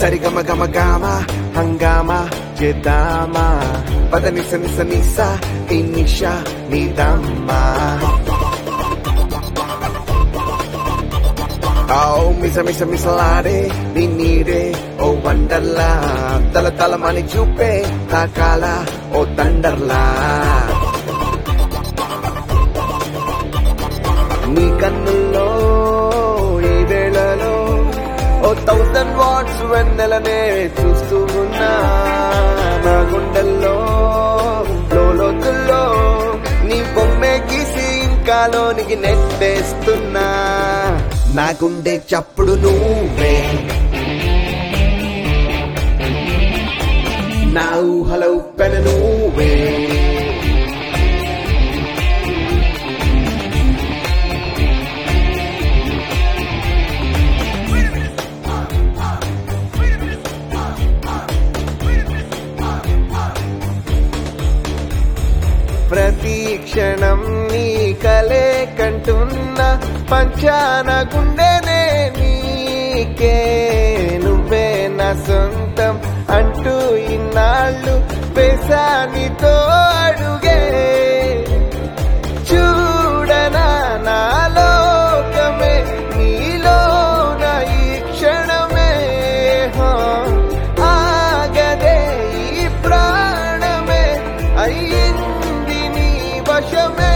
సరిగమ గమ గామ హంగామా చేద్దామా పద నిస నిస నిస ఈ నిష నీదమ్మా ఓ మిస మిస మిసలాడే నీ నీడే ఓ వండర్లా తల తలమని చూపే తాకాల ఓ తండర్లా నీ కన్నుల్లో ఈ వేళలో ఓ థౌసండ్ వాట్స్ వెన్నెలనే చూస్తూ ఉన్నా నా గుండెల్లో లోతుల్లో నీ బొమ్మే గీసి ఇంకా లోనికి నెట్టేస్తున్నా నా గుండె చప్పుడు నువ్వే నా ఊహలో ఉప్పెన నువ్వే ప్రతి క్షణం నీ కలే కంటున్న పంచాన గుండెనే నీకే నువ్వే నా సొంతం అంటూ ఇన్నాళ్ళు పెసానితో అడుగే చూడనా నా లోకమే నీలో నా ఈ క్షణమే హా. ఆగదే ఈ ప్రాణమే అయ్యింది నీ వశమే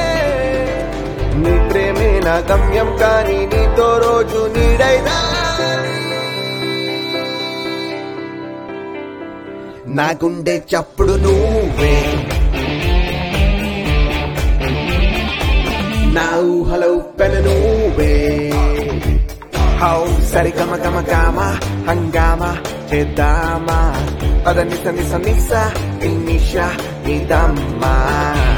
నీ ప్రేమే నా గమ్యం కానీ నీతో రోజు నీడైనా నా గుండె చప్పుడు నువ్వే నా ఊహలో ఉప్పెన నువ్వే హౌ సరిగమ గమ గామ హంగామా చేద్దామా పద నిస నిస నిస ఈ నిష నిదమ్మా